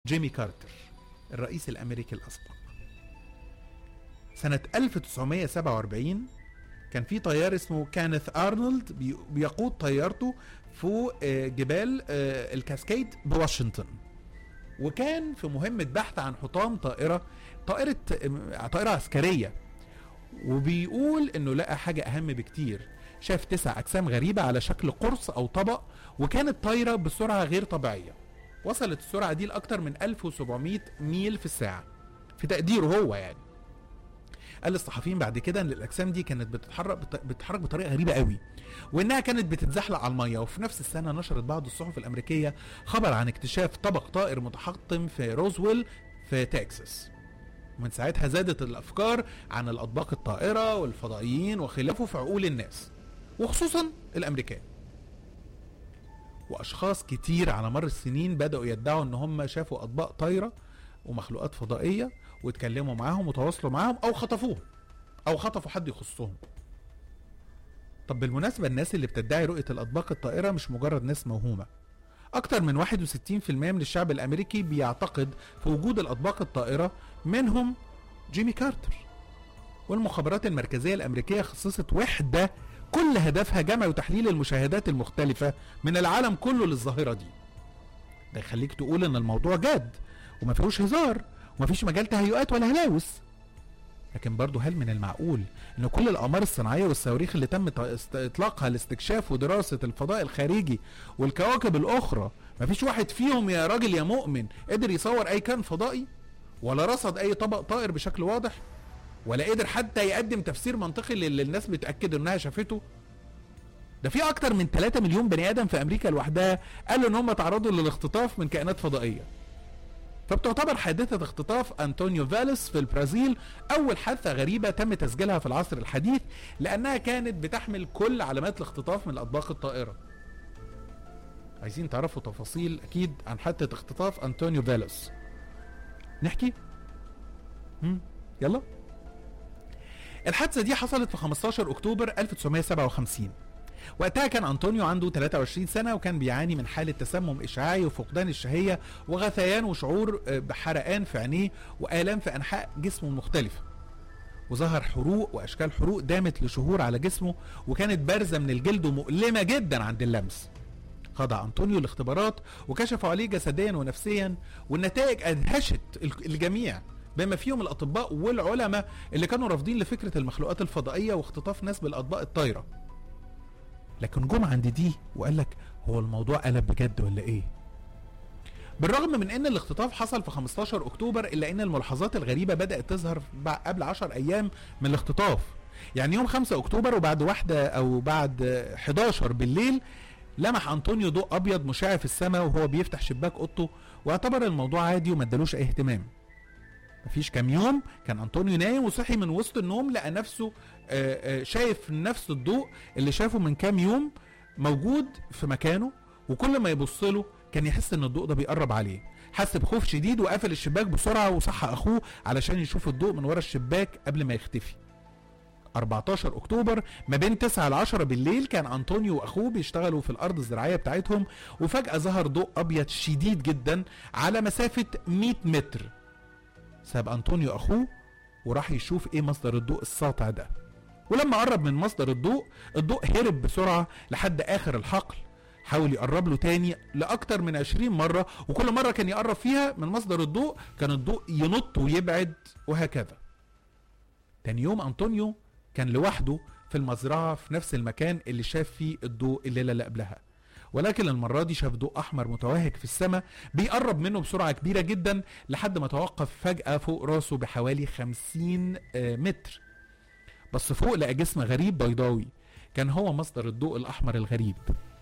جيمي كارتر الرئيس الامريكي الاسبق سنة 1947 كان في طيار اسمه كانث ارنولد بي- بيقود طيارته فوق آه، جبال آه، الكاسكيد بواشنطن وكان في مهمة بحث عن حطام طائرة طائرة آه، طائرة عسكرية وبيقول انه لقى حاجة اهم بكتير شاف تسع اجسام غريبة على شكل قرص او طبق وكانت طايرة بسرعة غير طبيعية وصلت السرعة دي لأكتر من 1700 ميل في الساعة في تقديره هو يعني قال للصحفيين بعد كده ان الاجسام دي كانت بتتحرك بت- بتتحرك بطريقه غريبه قوي وانها كانت بتتزحلق على الميه وفي نفس السنه نشرت بعض الصحف الامريكيه خبر عن اكتشاف طبق طائر متحطم في روزويل في تكساس ومن ساعتها زادت الافكار عن الاطباق الطائره والفضائيين وخلافه في عقول الناس وخصوصا الامريكان واشخاص كتير على مر السنين بداوا يدعوا ان هم شافوا اطباق طايره ومخلوقات فضائيه واتكلموا معاهم وتواصلوا معاهم او خطفوهم او خطفوا حد يخصهم طب بالمناسبة الناس اللي بتدعي رؤية الأطباق الطائرة مش مجرد ناس موهومة أكتر من 61% من الشعب الأمريكي بيعتقد في وجود الأطباق الطائرة منهم جيمي كارتر والمخابرات المركزية الأمريكية خصصت وحدة كل هدفها جمع وتحليل المشاهدات المختلفة من العالم كله للظاهرة دي ده يخليك تقول ان الموضوع جد وما فيهوش هزار وما فيش مجال تهيؤات ولا هلاوس لكن برضه هل من المعقول ان كل الاقمار الصناعيه والصواريخ اللي تم ت- است- اطلاقها لاستكشاف ودراسه الفضاء الخارجي والكواكب الاخرى مفيش واحد فيهم يا راجل يا مؤمن قدر يصور اي كائن فضائي ولا رصد اي طبق طائر بشكل واضح ولا قدر حتى يقدم تفسير منطقي للي الناس بتاكد انها شافته ده في اكتر من 3 مليون بني ادم في امريكا لوحدها قالوا ان هم تعرضوا للاختطاف من كائنات فضائيه فبتعتبر حادثة اختطاف أنطونيو فاليس في البرازيل أول حادثة غريبة تم تسجيلها في العصر الحديث لأنها كانت بتحمل كل علامات الاختطاف من الأطباق الطائرة عايزين تعرفوا تفاصيل أكيد عن حادثة اختطاف أنطونيو فاليس نحكي؟ هم؟ يلا الحادثة دي حصلت في 15 أكتوبر 1957 وقتها كان أنطونيو عنده 23 سنة وكان بيعاني من حالة تسمم إشعاعي وفقدان الشهية وغثيان وشعور آه، بحرقان في عينيه وآلام في أنحاء جسمه المختلفة وظهر حروق وأشكال حروق دامت لشهور على جسمه وكانت بارزة من الجلد ومؤلمة جدا عند اللمس خضع أنطونيو الاختبارات وكشفوا عليه جسديا ونفسيا والنتائج أدهشت ال- الجميع بما فيهم الأطباء والعلماء اللي كانوا رافضين لفكرة المخلوقات الفضائية واختطاف ناس بالأطباق الطايرة لكن جم عند دي وقال لك هو الموضوع قلب بجد ولا ايه بالرغم من ان الاختطاف حصل في 15 اكتوبر الا ان الملاحظات الغريبه بدات تظهر بع- قبل 10 ايام من الاختطاف يعني يوم 5 اكتوبر وبعد واحدة او بعد 11 بالليل لمح انطونيو ضوء ابيض مشع في السماء وهو بيفتح شباك اوضته واعتبر الموضوع عادي وما ادالوش اي اهتمام مفيش كام يوم كان انطونيو نايم وصحي من وسط النوم لقى نفسه آه، آه، شايف نفس الضوء اللي شافه من كام يوم موجود في مكانه وكل ما يبص له كان يحس ان الضوء ده بيقرب عليه حس بخوف شديد وقفل الشباك بسرعه وصحى اخوه علشان يشوف الضوء من ورا الشباك قبل ما يختفي 14 اكتوبر ما بين 9 ل 10 بالليل كان انطونيو واخوه بيشتغلوا في الارض الزراعيه بتاعتهم وفجاه ظهر ضوء ابيض شديد جدا على مسافه 100 متر ساب انطونيو اخوه وراح يشوف ايه مصدر الضوء الساطع ده ولما قرب من مصدر الضوء الضوء هرب بسرعه لحد اخر الحقل حاول يقرب له تاني لاكتر من 20 مره وكل مره كان يقرب فيها من مصدر الضوء كان الضوء ينط ويبعد وهكذا تاني يوم انطونيو كان لوحده في المزرعه في نفس المكان اللي شاف فيه الضوء الليله اللي قبلها ولكن المرة دي شاف ضوء أحمر متوهج في السماء بيقرب منه بسرعة كبيرة جدا لحد ما توقف فجأة فوق راسه بحوالي 50 آه، متر بس فوق لقى جسم غريب بيضاوي كان هو مصدر الضوء الأحمر الغريب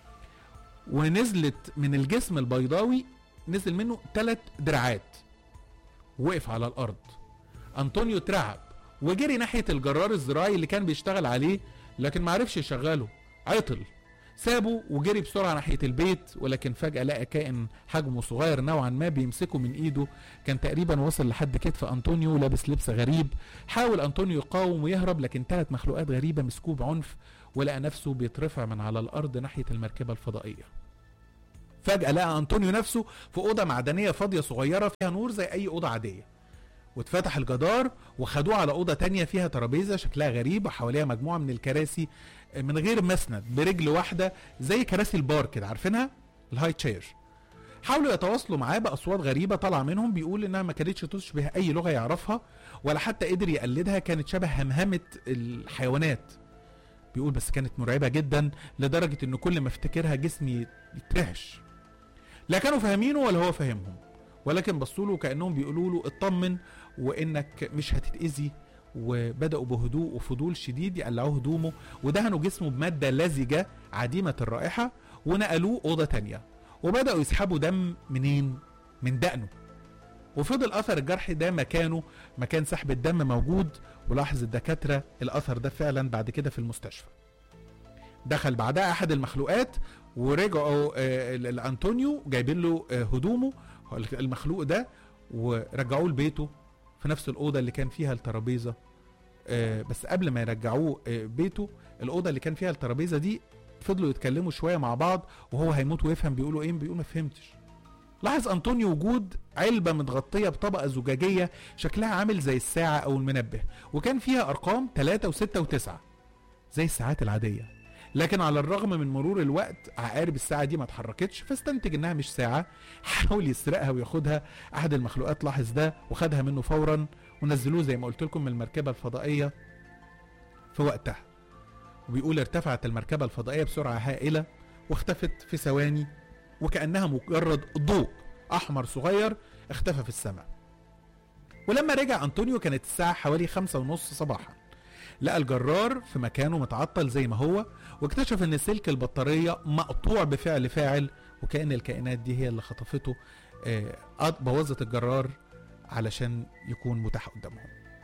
ونزلت من الجسم البيضاوي نزل منه ثلاث دراعات وقف على الأرض أنطونيو اترعب وجري ناحية الجرار الزراعي اللي كان بيشتغل عليه لكن معرفش يشغله عطل سابه وجري بسرعة ناحية البيت ولكن فجأة لقى كائن حجمه صغير نوعا ما بيمسكه من ايده كان تقريبا وصل لحد كتف انطونيو لابس لبس غريب حاول انطونيو يقاوم ويهرب لكن ثلاث مخلوقات غريبة مسكوه بعنف ولقى نفسه بيترفع من على الارض ناحية المركبة الفضائية فجاه لقى انطونيو نفسه في اوضه معدنيه فاضيه صغيره فيها نور زي اي اوضه عاديه واتفتح الجدار وخدوه على اوضه تانية فيها ترابيزه شكلها غريب وحواليها مجموعه من الكراسي من غير مسند برجل واحده زي كراسي البار كده عارفينها الهاي تشير حاولوا يتواصلوا معاه باصوات غريبه طالعه منهم بيقول انها ما كانتش تشبه اي لغه يعرفها ولا حتى قدر يقلدها كانت شبه همهمه الحيوانات بيقول بس كانت مرعبه جدا لدرجه ان كل ما افتكرها جسمي يترعش لا كانوا فاهمينه ولا هو فاهمهم ولكن بصوا له كانهم بيقولوا له اطمن وانك مش هتتاذي وبداوا بهدوء وفضول شديد يقلعوه هدومه ودهنوا جسمه بماده لزجه عديمه الرائحه ونقلوه اوضه تانية وبداوا يسحبوا دم منين من دقنه وفضل اثر الجرح ده مكانه مكان سحب الدم موجود ولاحظ الدكاتره الاثر ده فعلا بعد كده في المستشفى دخل بعدها احد المخلوقات ورجعوا آه، ل- لانطونيو جايبين له آه، هدومه المخلوق ده ورجعوه لبيته في نفس الاوضه اللي كان فيها الترابيزه آه، بس قبل ما يرجعوه آه، بيته الاوضه اللي كان فيها الترابيزه دي فضلوا يتكلموا شويه مع بعض وهو هيموت ويفهم بيقولوا ايه بيقول ما فهمتش لاحظ انطونيو وجود علبه متغطيه بطبقه زجاجيه شكلها عامل زي الساعه او المنبه وكان فيها ارقام 3 و6 و9 زي الساعات العاديه لكن على الرغم من مرور الوقت عقارب الساعه دي ما اتحركتش فاستنتج انها مش ساعه حاول يسرقها وياخدها احد المخلوقات لاحظ ده وخدها منه فورا ونزلوه زي ما قلت لكم من المركبه الفضائيه في وقتها وبيقول ارتفعت المركبه الفضائيه بسرعه هائله واختفت في ثواني وكانها مجرد ضوء احمر صغير اختفى في السماء ولما رجع انطونيو كانت الساعه حوالي خمسة ونص صباحا لقى الجرار في مكانه متعطل زي ما هو واكتشف ان سلك البطاريه مقطوع بفعل فاعل وكأن الكائنات دي هي اللي خطفته آه، قط- بوظت الجرار علشان يكون متاح قدامهم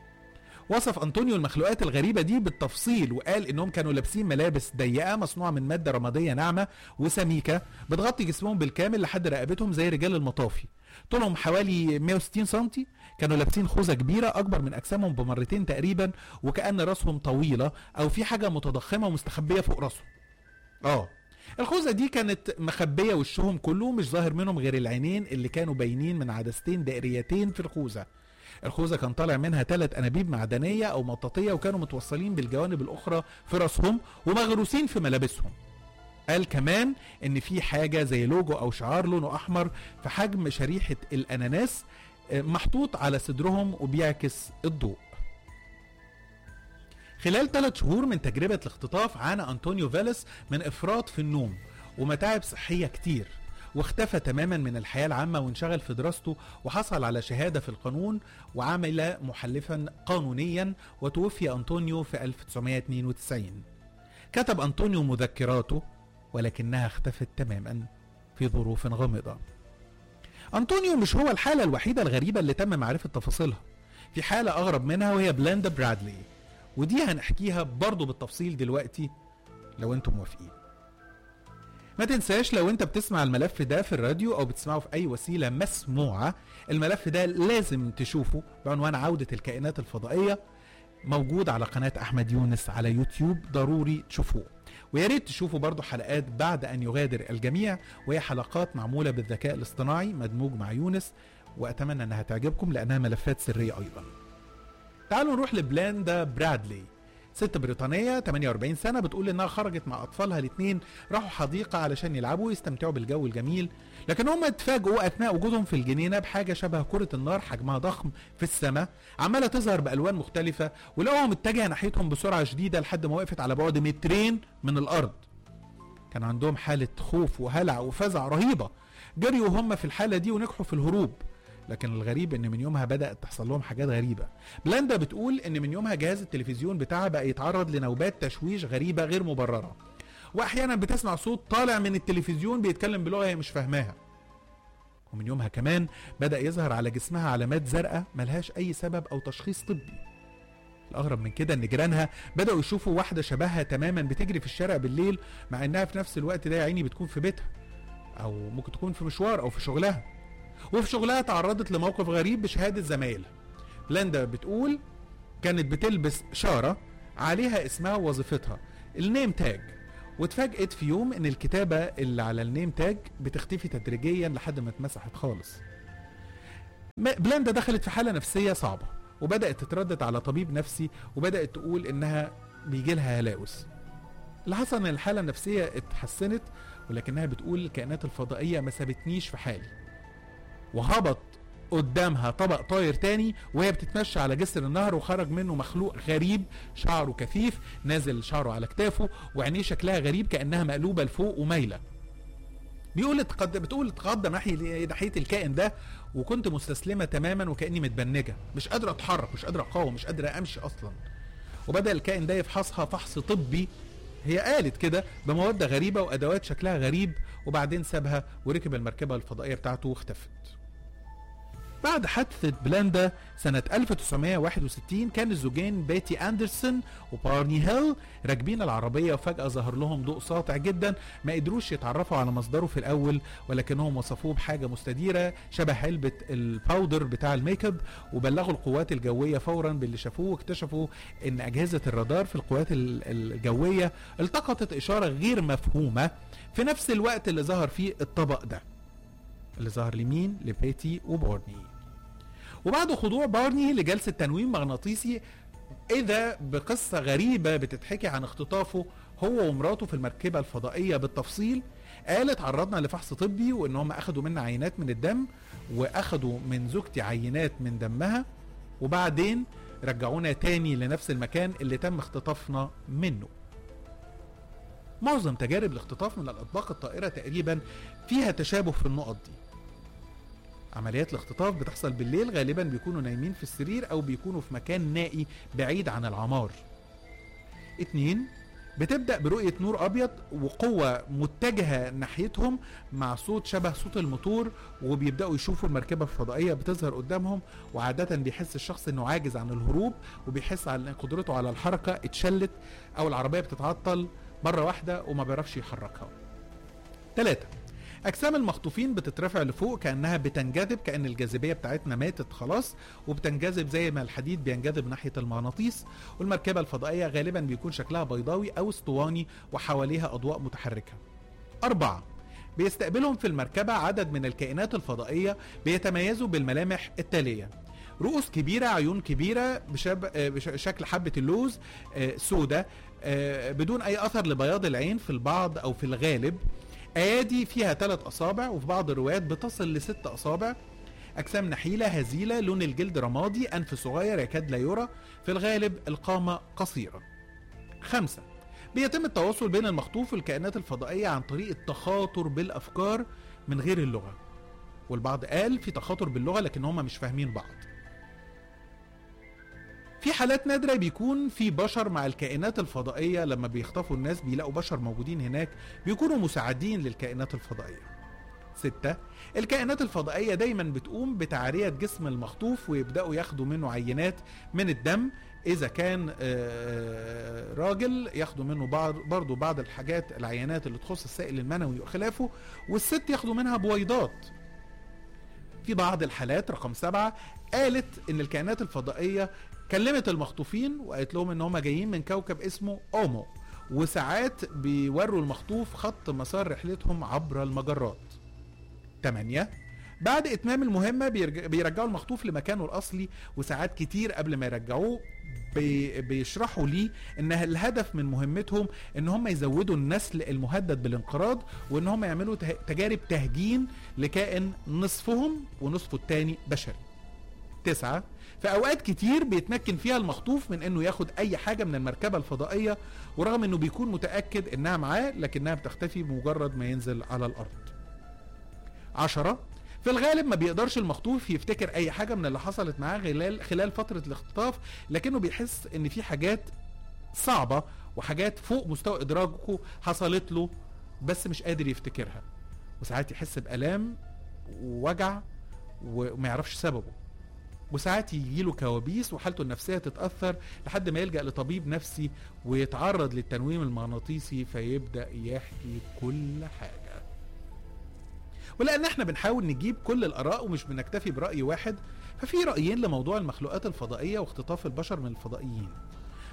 وصف انطونيو المخلوقات الغريبه دي بالتفصيل وقال انهم كانوا لابسين ملابس ضيقه مصنوعه من ماده رماديه ناعمه وسميكه بتغطي جسمهم بالكامل لحد رقبتهم زي رجال المطافي طولهم حوالي 160 سم كانوا لابسين خوذه كبيره اكبر من اجسامهم بمرتين تقريبا وكان راسهم طويله او في حاجه متضخمه ومستخبيه فوق راسهم اه الخوذه دي كانت مخبيه وشهم كله مش ظاهر منهم غير العينين اللي كانوا باينين من عدستين دائريتين في الخوذه الخوذه كان طالع منها ثلاث انابيب معدنيه او مطاطيه وكانوا متوصلين بالجوانب الاخرى في راسهم ومغروسين في ملابسهم قال كمان ان في حاجه زي لوجو او شعار لونه احمر في حجم شريحه الاناناس آه، محطوط على صدرهم وبيعكس الضوء خلال ثلاث شهور من تجربة الاختطاف عانى أنطونيو فيلس من إفراط في النوم ومتاعب صحية كتير واختفى تماما من الحياة العامة وانشغل في دراسته وحصل على شهادة في القانون وعمل محلفا قانونيا وتوفي أنطونيو في 1992 كتب أنطونيو مذكراته ولكنها اختفت تماما في ظروف غامضة أنطونيو مش هو الحالة الوحيدة الغريبة اللي تم معرفة تفاصيلها في حالة أغرب منها وهي بلاندا برادلي ودي هنحكيها برضه بالتفصيل دلوقتي لو انتم موافقين ما تنساش لو انت بتسمع الملف ده في الراديو او بتسمعه في اي وسيله مسموعه الملف ده لازم تشوفه بعنوان عوده الكائنات الفضائيه موجود على قناه احمد يونس على يوتيوب ضروري تشوفوه ويا ريت تشوفوا برضه حلقات بعد ان يغادر الجميع وهي حلقات معموله بالذكاء الاصطناعي مدموج مع يونس واتمنى انها تعجبكم لانها ملفات سريه ايضا تعالوا نروح لبلاندا برادلي ست بريطانية 48 سنة بتقول انها خرجت مع اطفالها الاثنين راحوا حديقة علشان يلعبوا ويستمتعوا بالجو الجميل لكن هم اتفاجئوا اثناء وجودهم في الجنينة بحاجة شبه كرة النار حجمها ضخم في السماء عمالة تظهر بالوان مختلفة ولقوها متجهة ناحيتهم بسرعة شديدة لحد ما وقفت على بعد مترين من الارض كان عندهم حالة خوف وهلع وفزع رهيبة جريوا هم في الحالة دي ونجحوا في الهروب لكن الغريب ان من يومها بدات تحصل لهم حاجات غريبه بلاندا بتقول ان من يومها جهاز التلفزيون بتاعها بقى يتعرض لنوبات تشويش غريبه غير مبرره واحيانا بتسمع صوت طالع من التلفزيون بيتكلم بلغه هي مش فاهماها ومن يومها كمان بدا يظهر على جسمها علامات زرقاء ملهاش اي سبب او تشخيص طبي الاغرب من كده ان جيرانها بداوا يشوفوا واحده شبهها تماما بتجري في الشارع بالليل مع انها في نفس الوقت ده يا عيني بتكون في بيتها او ممكن تكون في مشوار او في شغلها وفي شغلها تعرضت لموقف غريب بشهادة زمايلها بلاندا بتقول كانت بتلبس شارة عليها اسمها ووظيفتها النيم تاج واتفاجئت في يوم ان الكتابه اللي على النيم تاج بتختفي تدريجيا لحد ما اتمسحت خالص ما- بلاندا دخلت في حاله نفسيه صعبه وبدات تتردد على طبيب نفسي وبدات تقول انها بيجي لها هلاوس اللي حصل ان الحاله النفسيه اتحسنت ولكنها بتقول الكائنات الفضائيه ما سابتنيش في حالي وهبط قدامها طبق طاير تاني وهي بتتمشى على جسر النهر وخرج منه مخلوق غريب شعره كثيف نازل شعره على كتافه وعينيه شكلها غريب كانها مقلوبه لفوق ومايله بيقول اتقد... بتقول اتغضى ناحيه ناحيه الكائن ده وكنت مستسلمه تماما وكاني متبنجه مش قادره اتحرك مش قادره اقاوم مش قادره امشي اصلا وبدا الكائن ده يفحصها فحص طبي هي قالت كده بمواد غريبه وادوات شكلها غريب وبعدين سابها وركب المركبه الفضائيه بتاعته واختفت بعد حادثة بلاندا سنة 1961 كان الزوجين بيتي أندرسون وبارني هيل راكبين العربية وفجأة ظهر لهم ضوء ساطع جدا ما قدروش يتعرفوا على مصدره في الأول ولكنهم وصفوه بحاجة مستديرة شبه علبة الباودر بتاع الميك اب وبلغوا القوات الجوية فورا باللي شافوه واكتشفوا إن أجهزة الرادار في القوات ال- الجوية التقطت إشارة غير مفهومة في نفس الوقت اللي ظهر فيه الطبق ده اللي ظهر لمين لبيتي وبارني وبعد خضوع بارني لجلسة تنويم مغناطيسي إذا بقصة غريبة بتتحكي عن اختطافه هو ومراته في المركبة الفضائية بالتفصيل قالت عرضنا لفحص طبي وان هم اخدوا منا عينات من الدم واخدوا من زوجتي عينات من دمها وبعدين رجعونا تاني لنفس المكان اللي تم اختطافنا منه معظم تجارب الاختطاف من الاطباق الطائره تقريبا فيها تشابه في النقط دي عمليات الاختطاف بتحصل بالليل غالبا بيكونوا نايمين في السرير او بيكونوا في مكان نائي بعيد عن العمار اتنين بتبدأ برؤية نور أبيض وقوة متجهة ناحيتهم مع صوت شبه صوت الموتور وبيبدأوا يشوفوا المركبة الفضائية بتظهر قدامهم وعادة بيحس الشخص إنه عاجز عن الهروب وبيحس على إن قدرته على الحركة اتشلت أو العربية بتتعطل مرة واحدة وما بيعرفش يحركها. ثلاثة اجسام المخطوفين بتترفع لفوق كانها بتنجذب كان الجاذبيه بتاعتنا ماتت خلاص وبتنجذب زي ما الحديد بينجذب ناحيه المغناطيس والمركبه الفضائيه غالبا بيكون شكلها بيضاوي او اسطواني وحواليها اضواء متحركه أربعة بيستقبلهم في المركبة عدد من الكائنات الفضائية بيتميزوا بالملامح التالية رؤوس كبيرة عيون كبيرة بشب... آه، بشكل حبة اللوز آه، سودة آه، بدون أي أثر لبياض العين في البعض أو في الغالب ايادي فيها ثلاث اصابع وفي بعض الروايات بتصل لست اصابع اجسام نحيله هزيله لون الجلد رمادي انف صغير يكاد لا يرى في الغالب القامه قصيره خمسة بيتم التواصل بين المخطوف والكائنات الفضائية عن طريق التخاطر بالأفكار من غير اللغة والبعض قال في تخاطر باللغة لكن هم مش فاهمين بعض في حالات نادرة بيكون في بشر مع الكائنات الفضائية لما بيخطفوا الناس بيلاقوا بشر موجودين هناك بيكونوا مساعدين للكائنات الفضائية ستة الكائنات الفضائية دايما بتقوم بتعرية جسم المخطوف ويبدأوا ياخدوا منه عينات من الدم إذا كان آه، راجل ياخدوا منه بعض برضو بعض الحاجات العينات اللي تخص السائل المنوي وخلافه والست ياخدوا منها بويضات في بعض الحالات رقم سبعة قالت ان الكائنات الفضائية كلمت المخطوفين وقالت لهم ان هم جايين من كوكب اسمه اومو وساعات بيوروا المخطوف خط مسار رحلتهم عبر المجرات 8 بعد اتمام المهمة بيرج- بيرجعوا المخطوف لمكانه الاصلي وساعات كتير قبل ما يرجعوه بي- بيشرحوا ليه ان الهدف من مهمتهم ان هم يزودوا النسل المهدد بالانقراض وان هم يعملوا ته- تجارب تهجين لكائن نصفهم ونصفه التاني بشري تسعة في اوقات كتير بيتمكن فيها المخطوف من انه ياخد اي حاجة من المركبة الفضائية ورغم انه بيكون متأكد انها معاه لكنها بتختفي بمجرد ما ينزل على الارض عشرة في الغالب ما بيقدرش المخطوف يفتكر اي حاجة من اللي حصلت معاه خلال خلال فترة الاختطاف لكنه بيحس ان في حاجات صعبة وحاجات فوق مستوى ادراكه حصلت له بس مش قادر يفتكرها وساعات يحس بآلام ووجع وما يعرفش سببه وساعات يجيله كوابيس وحالته النفسية تتأثر لحد ما يلجأ لطبيب نفسي ويتعرض للتنويم المغناطيسي فيبدأ يحكي كل حاجة ولان احنا بنحاول نجيب كل الاراء ومش بنكتفي براي واحد ففي رايين لموضوع المخلوقات الفضائيه واختطاف البشر من الفضائيين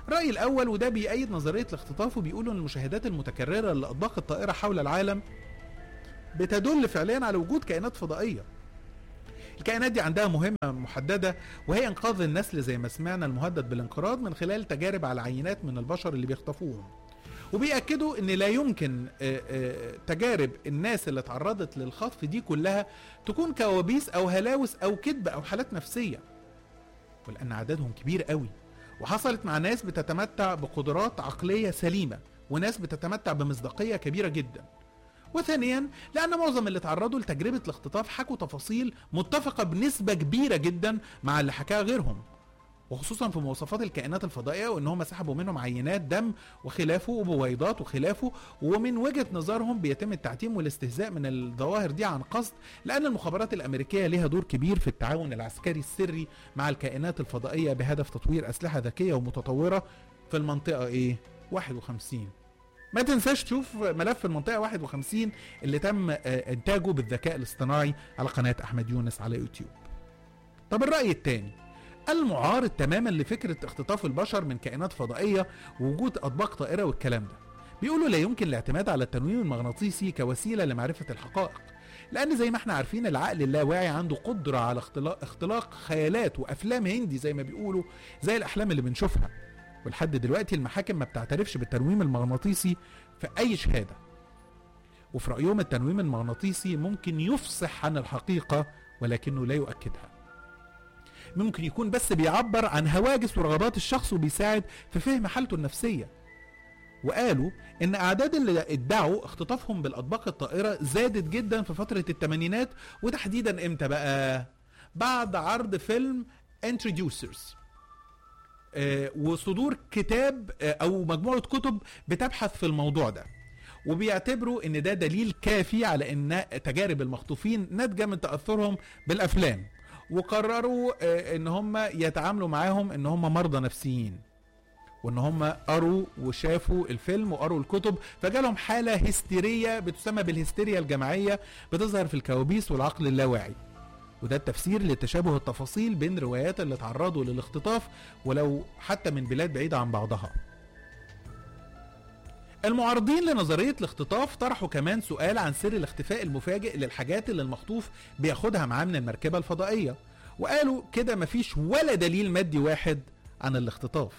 الرأي الأول وده بيأيد نظرية الاختطاف وبيقولوا إن المشاهدات المتكررة لأطباق الطائرة حول العالم بتدل فعليا على وجود كائنات فضائية الكائنات دي عندها مهمة محددة وهي إنقاذ النسل زي ما سمعنا المهدد بالانقراض من خلال تجارب على عينات من البشر اللي بيخطفوهم وبيأكدوا ان لا يمكن آه، آه، تجارب الناس اللي اتعرضت للخطف دي كلها تكون كوابيس او هلاوس او كذب او حالات نفسيه ولان عددهم كبير قوي وحصلت مع ناس بتتمتع بقدرات عقليه سليمه وناس بتتمتع بمصداقيه كبيره جدا وثانيا لان معظم اللي تعرضوا لتجربه الاختطاف حكوا تفاصيل متفقه بنسبه كبيره جدا مع اللي حكاها غيرهم وخصوصا في مواصفات الكائنات الفضائيه وان هم سحبوا منهم عينات دم وخلافه وبويضات وخلافه ومن وجهه نظرهم بيتم التعتيم والاستهزاء من الظواهر دي عن قصد لان المخابرات الامريكيه لها دور كبير في التعاون العسكري السري مع الكائنات الفضائيه بهدف تطوير اسلحه ذكيه ومتطوره في المنطقه ايه 51 ما تنساش تشوف ملف المنطقة 51 اللي تم آه، إنتاجه بالذكاء الاصطناعي على قناة أحمد يونس على يوتيوب. طب الرأي الثاني المعارض تماما لفكرة اختطاف البشر من كائنات فضائية ووجود أطباق طائرة والكلام ده. بيقولوا لا يمكن الاعتماد على التنويم المغناطيسي كوسيلة لمعرفة الحقائق. لأن زي ما احنا عارفين العقل اللاواعي عنده قدرة على اختلاق, اختلاق خيالات وأفلام هندي زي ما بيقولوا زي الأحلام اللي بنشوفها. ولحد دلوقتي المحاكم ما بتعترفش بالتنويم المغناطيسي في أي شهادة وفي رأيهم التنويم المغناطيسي ممكن يفصح عن الحقيقة ولكنه لا يؤكدها ممكن يكون بس بيعبر عن هواجس ورغبات الشخص وبيساعد في فهم حالته النفسية وقالوا ان اعداد اللي ادعوا اختطافهم بالاطباق الطائرة زادت جدا في فترة الثمانينات وتحديدا امتى بقى بعد عرض فيلم Introducers آه، وصدور كتاب آه، او مجموعه كتب بتبحث في الموضوع ده وبيعتبروا ان ده دليل كافي على ان تجارب المخطوفين ناتجه من تاثرهم بالافلام وقرروا آه، ان هم يتعاملوا معاهم ان هم مرضى نفسيين وان هم قروا وشافوا الفيلم وقروا الكتب فجالهم حاله هستيريه بتسمى بالهستيريا الجماعيه بتظهر في الكوابيس والعقل اللاواعي وده التفسير لتشابه التفاصيل بين روايات اللي تعرضوا للاختطاف ولو حتى من بلاد بعيدة عن بعضها المعارضين لنظرية الاختطاف طرحوا كمان سؤال عن سر الاختفاء المفاجئ للحاجات اللي المخطوف بياخدها معاه من المركبة الفضائية وقالوا كده مفيش ولا دليل مادي واحد عن الاختطاف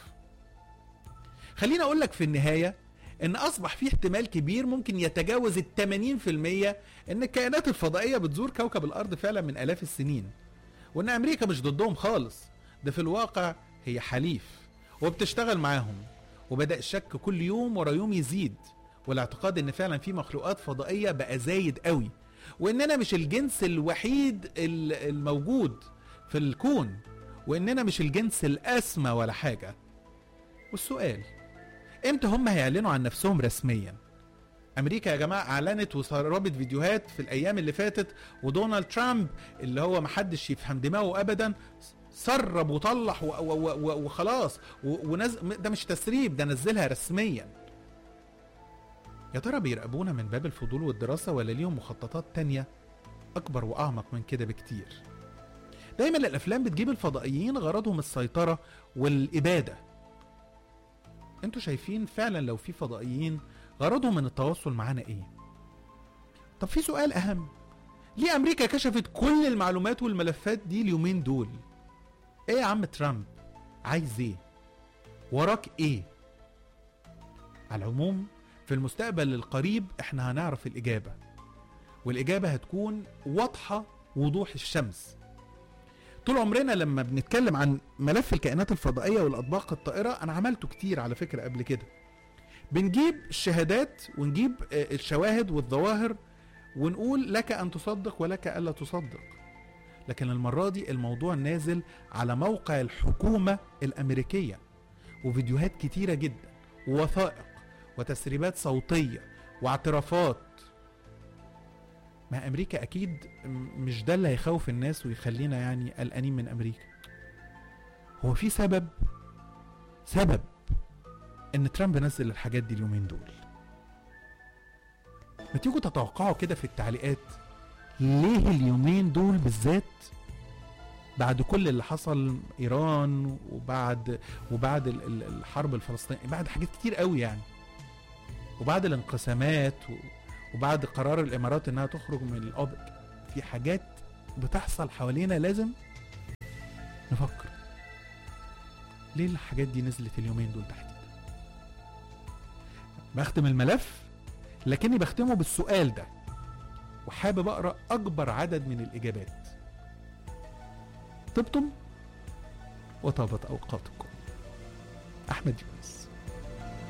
خليني اقول لك في النهاية ان اصبح في احتمال كبير ممكن يتجاوز ال 80% ان الكائنات الفضائيه بتزور كوكب الارض فعلا من الاف السنين وان امريكا مش ضدهم خالص ده في الواقع هي حليف وبتشتغل معاهم وبدا الشك كل يوم ورا يوم يزيد والاعتقاد ان فعلا في مخلوقات فضائيه بقى زايد قوي واننا مش الجنس الوحيد الموجود في الكون واننا مش الجنس الاسمى ولا حاجه والسؤال امتى هم هيعلنوا عن نفسهم رسميا امريكا يا جماعه اعلنت وسربت فيديوهات في الايام اللي فاتت ودونالد ترامب اللي هو محدش يفهم دماغه ابدا سرب وطلع وخلاص ونز... ده مش تسريب ده نزلها رسميا يا ترى بيراقبونا من باب الفضول والدراسة ولا ليهم مخططات تانية أكبر وأعمق من كده بكتير دايما الأفلام بتجيب الفضائيين غرضهم السيطرة والإبادة انتوا شايفين فعلا لو في فضائيين غرضهم من التواصل معانا ايه طب في سؤال اهم ليه امريكا كشفت كل المعلومات والملفات دي اليومين دول ايه يا عم ترامب عايز ايه وراك ايه على العموم في المستقبل القريب احنا هنعرف الاجابه والاجابه هتكون واضحه وضوح الشمس طول عمرنا لما بنتكلم عن ملف الكائنات الفضائيه والاطباق الطائره انا عملته كتير على فكره قبل كده بنجيب الشهادات ونجيب آه، الشواهد والظواهر ونقول لك ان تصدق ولك الا تصدق لكن المره دي الموضوع نازل على موقع الحكومه الامريكيه وفيديوهات كتيره جدا ووثائق وتسريبات صوتيه واعترافات ما امريكا اكيد مش ده اللي هيخوف الناس ويخلينا يعني قلقانين من امريكا هو في سبب سبب ان ترامب نزل الحاجات دي اليومين دول ما تيجوا تتوقعوا كده في التعليقات ليه اليومين دول بالذات بعد كل اللي حصل ايران وبعد وبعد ال- ال- الحرب الفلسطينيه بعد حاجات كتير قوي يعني وبعد الانقسامات و- وبعد قرار الامارات انها تخرج من الاوبك في حاجات بتحصل حوالينا لازم نفكر ليه الحاجات دي نزلت اليومين دول تحديدا بختم الملف لكني بختمه بالسؤال ده وحابب اقرا اكبر عدد من الاجابات طبتم وطابت اوقاتكم احمد يونس